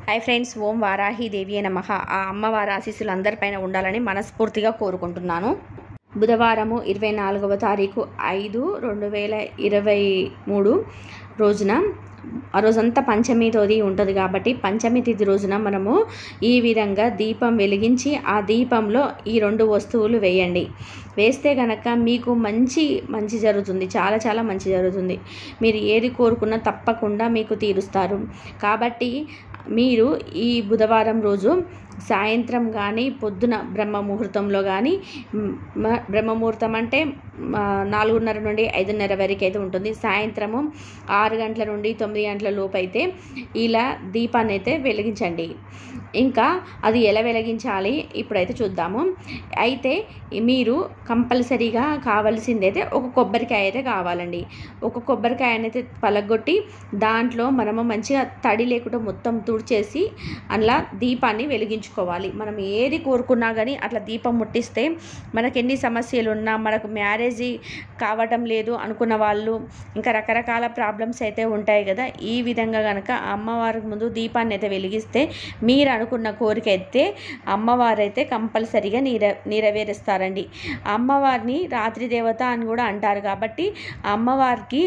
hi friends ఓం వారాహి దేవి నమః ఆ అమ్మవారి ఆశీస్సులు అందరిపైన ఉండాలని మనస్ఫూర్తిగా కోరుకుంటున్నాను బుధవారము ఇరవై నాలుగవ తారీఖు ఐదు రెండు వేల ఇరవై మూడు రోజున ఆ రోజంతా పంచమి తోది ఉంటుంది కాబట్టి పంచమి తిథి రోజున మనము ఈ విధంగా దీపం వెలిగించి ఆ దీపంలో ఈ రెండు వస్తువులు వేయండి వేస్తే గనక మీకు మంచి మంచి జరుగుతుంది చాలా చాలా మంచి జరుగుతుంది మీరు ఏది కోరుకున్నా తప్పకుండా మీకు తీరుస్తారు కాబట్టి మీరు ఈ బుధవారం రోజు సాయంత్రం కానీ పొద్దున బ్రహ్మ ముహూర్తంలో కానీ మ- బ్రహ్మ ముహూర్తం అంటే మ, నాలుగున్నర నుండి ఐదున్నర వరకు అయితే ఉంటుంది సాయంత్రము ఆరు గంటల నుండి తొమ్మిది గంటల లోపు అయితే ఇలా దీపాన్ని అయితే వెలిగించండి ఇంకా అది ఎలా వెలిగించాలి ఇప్పుడైతే చూద్దాము అయితే మీరు కంపల్సరీగా కావాల్సింది అయితే ఒక కొబ్బరికాయ అయితే కావాలండి ఒక కొబ్బరికాయని అయితే పలగొట్టి దాంట్లో మనము మంచిగా తడి లేకుండా మొత్తం తుడిచేసి అలా దీపాన్ని వెలిగించుకోవాలి మనం ఏది కోరుకున్నా కానీ అట్లా దీపం ముట్టిస్తే మనకి ఎన్ని సమస్యలు ఉన్నా మనకు మ్యారేజ్ కావటం లేదు అనుకున్న వాళ్ళు ఇంకా రకరకాల ప్రాబ్లమ్స్ అయితే ఉంటాయి కదా ఈ విధంగా కనుక అమ్మవారికి ముందు దీపాన్ని అయితే వెలిగిస్తే మీరు అనుకున్న కోరిక అయితే అమ్మవారు అయితే కంపల్సరీగా నెర నెరవేరుస్తారండి అమ్మవారిని రాత్రి దేవత అని కూడా అంటారు కాబట్టి అమ్మవారికి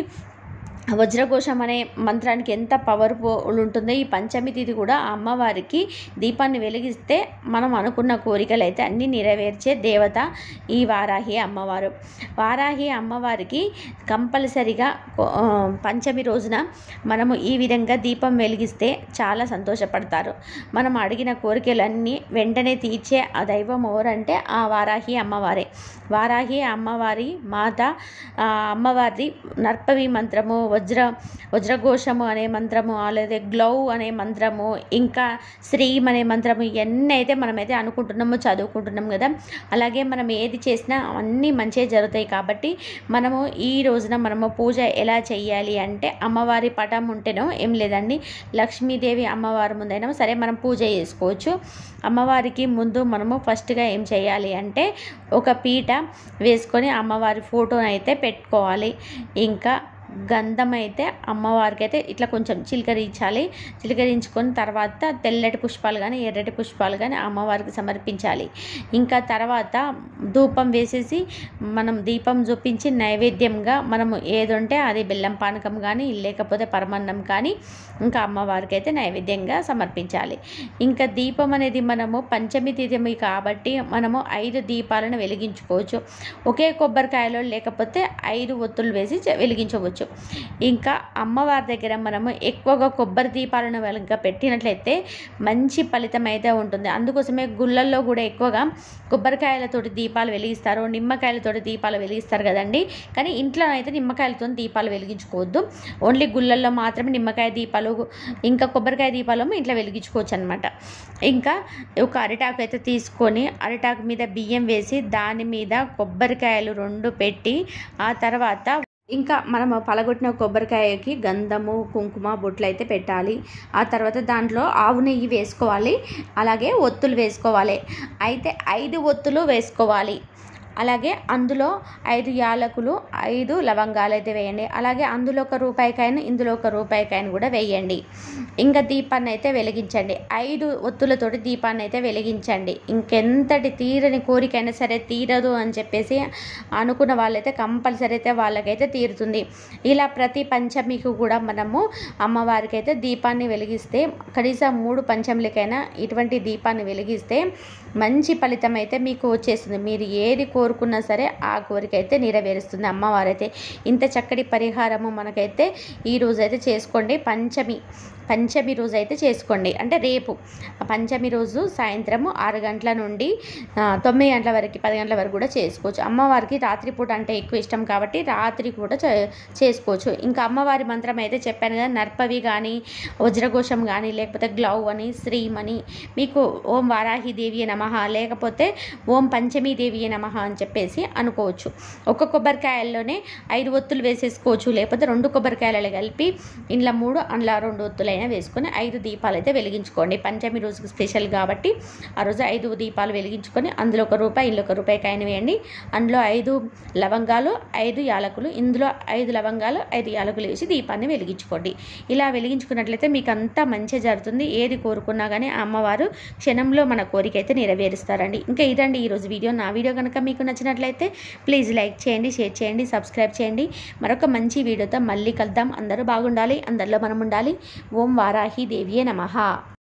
వజ్రకోశం అనే మంత్రానికి ఎంత పవర్ఫుల్ ఉంటుందో ఈ పంచమి తిథి కూడా ఆ అమ్మవారికి దీపాన్ని వెలిగిస్తే మనం అనుకున్న కోరికలు అయితే అన్నీ నెరవేర్చే దేవత ఈ వారాహి అమ్మవారు వారాహి అమ్మవారికి కంపల్సరిగా కొ- ఆ, పంచమి రోజున మనము ఈ విధంగా దీపం వెలిగిస్తే చాలా సంతోషపడతారు మనం అడిగిన కోరికలన్నీ వెంటనే తీర్చే ఆ దైవం ఎవరంటే ఆ వారాహి అమ్మవారే వారాహి అమ్మవారి మాత ఆ అమ్మవారి నర్పవి మంత్రము వజ్ర వజ్రఘోషము అనే మంత్రము అలాగే గ్లౌ అనే మంత్రము ఇంకా శ్రీం అనే మంత్రము ఇవన్నీ అయితే మనమైతే అనుకుంటున్నాము చదువుకుంటున్నాం కదా అలాగే మనం ఏది చేసినా అన్నీ మంచిగా జరుగుతాయి కాబట్టి మనము ఈ రోజున మనము పూజ ఎలా చేయాలి అంటే అమ్మవారి పటం ఉంటేనో ఏం లేదండి లక్ష్మీదేవి అమ్మవారి ముందైనా సరే మనం పూజ చేసుకోవచ్చు అమ్మవారికి ముందు మనము ఫస్ట్గా ఏం చేయాలి అంటే ఒక పీట వేసుకొని అమ్మవారి ఫోటోని అయితే పెట్టుకోవాలి ఇంకా గంధం అయితే అమ్మవారికి అయితే ఇట్లా కొంచెం చిలకరించాలి చిలకరించుకొని తర్వాత తెల్లటి పుష్పాలు కానీ ఎర్రటి పుష్పాలు కానీ అమ్మవారికి సమర్పించాలి ఇంకా తర్వాత ధూపం వేసేసి మనం దీపం చూపించి నైవేద్యంగా మనము ఏదుంటే అది బెల్లం పానకం కానీ లేకపోతే పరమాన్నం కానీ ఇంకా అమ్మవారికి అయితే నైవేద్యంగా సమర్పించాలి ఇంకా దీపం అనేది మనము పంచమి తిథి కాబట్టి మనము ఐదు దీపాలను వెలిగించుకోవచ్చు ఒకే కొబ్బరికాయలో లేకపోతే ఐదు ఒత్తులు వేసి చ- వెలిగించవచ్చు ఇంకా అమ్మవారి దగ్గర మనము ఎక్కువగా కొబ్బరి దీపాలను వెనక పెట్టినట్లయితే మంచి ఫలితం అయితే ఉంటుంది అందుకోసమే గుళ్ళల్లో కూడా ఎక్కువగా కొబ్బరికాయలతోటి దీపాలు వెలిగిస్తారు నిమ్మకాయలతోటి దీపాలు వెలిగిస్తారు కదండి కానీ ఇంట్లో అయితే నిమ్మకాయలతో దీపాలు వెలిగించుకోవద్దు ఓన్లీ గుళ్ళల్లో మాత్రమే నిమ్మకాయ దీపాలు ఇంకా కొబ్బరికాయ దీపాలు ఇంట్లో వెలిగించుకోవచ్చు అనమాట ఇంకా ఒక అరిటాకు అయితే తీసుకొని అరిటాకు మీద బియ్యం వేసి దాని మీద కొబ్బరికాయలు రెండు పెట్టి ఆ తర్వాత ఇంకా మనం పలగొట్టిన కొబ్బరికాయకి గంధము కుంకుమ బొట్లు అయితే పెట్టాలి ఆ తర్వాత దాంట్లో ఆవు నెయ్యి వేసుకోవాలి అలాగే ఒత్తులు వేసుకోవాలి అయితే ఐదు ఒత్తులు వేసుకోవాలి అలాగే అందులో ఐదు యాలకులు ఐదు లవంగాలు అయితే వేయండి అలాగే అందులో ఒక రూపాయికాయను ఇందులో ఒక రూపాయికాయను కూడా వేయండి ఇంకా దీపాన్ని అయితే వెలిగించండి ఐదు ఒత్తులతోటి దీపాన్ని అయితే వెలిగించండి ఇంకెంతటి తీరని కోరికైనా సరే తీరదు అని చెప్పేసి అనుకున్న వాళ్ళైతే కంపల్సరీ అయితే వాళ్ళకైతే తీరుతుంది ఇలా ప్రతి పంచమికి కూడా మనము అమ్మవారికి అయితే దీపాన్ని వెలిగిస్తే కనీసం మూడు పంచములకైనా ఇటువంటి దీపాన్ని వెలిగిస్తే మంచి ఫలితం అయితే మీకు వచ్చేస్తుంది మీరు ఏది కోరుకున్నా సరే ఆ కోరిక అయితే నెరవేరుస్తుంది అమ్మవారైతే ఇంత చక్కటి పరిహారము మనకైతే ఈ రోజు అయితే చేసుకోండి పంచమి పంచమి రోజు అయితే చేసుకోండి అంటే రేపు పంచమి రోజు సాయంత్రము ఆరు గంటల నుండి ఆ, తొమ్మిది గంటల వరకు పది గంటల వరకు కూడా చేసుకోవచ్చు అమ్మవారికి రాత్రిపూట అంటే ఎక్కువ ఇష్టం కాబట్టి రాత్రి కూడా చే- చేసుకోవచ్చు ఇంకా అమ్మవారి మంత్రం అయితే చెప్పాను కదా నర్పవి కానీ వజ్రఘోషం కానీ లేకపోతే గ్లౌ అని శ్రీం అని మీకు ఓం వారాహి దేవి నమ లేకపోతే ఓం పంచమీ దేవి నమ అని చెప్పేసి అనుకోవచ్చు ఒక కొబ్బరికాయల్లోనే ఐదు ఒత్తులు వేసేసుకోవచ్చు లేకపోతే రెండు కొబ్బరికాయలు కలిపి ఇంట్లో మూడు అందులో రెండు ఒత్తులు అయినా వేసుకొని ఐదు దీపాలు అయితే వెలిగించుకోండి పంచమి రోజుకి స్పెషల్ కాబట్టి ఆ రోజు ఐదు దీపాలు వెలిగించుకొని అందులో ఒక రూపాయి ఇందులో ఒక రూపాయి కాయన వేయండి అందులో ఐదు లవంగాలు ఐదు యాలకులు ఇందులో ఐదు లవంగాలు ఐదు యాలకులు వేసి దీపాన్ని వెలిగించుకోండి ఇలా వెలిగించుకున్నట్లయితే మీకు అంతా మంచి జరుగుతుంది ఏది కోరుకున్నా కానీ ఆ అమ్మవారు క్షణంలో మన కోరిక అయితే నెరవేరుస్తారండి ఇంకా ఇదండి ఈరోజు వీడియో నా వీడియో కనుక మీకు నచ్చినట్లయితే ప్లీజ్ లైక్ చేయండి షేర్ చేయండి సబ్స్క్రైబ్ చేయండి మరొక మంచి వీడియోతో మళ్ళీ కలుద్దాం అందరూ బాగుండాలి అందరిలో మనం ఉండాలి ఓం వారాహి దేవియే నమః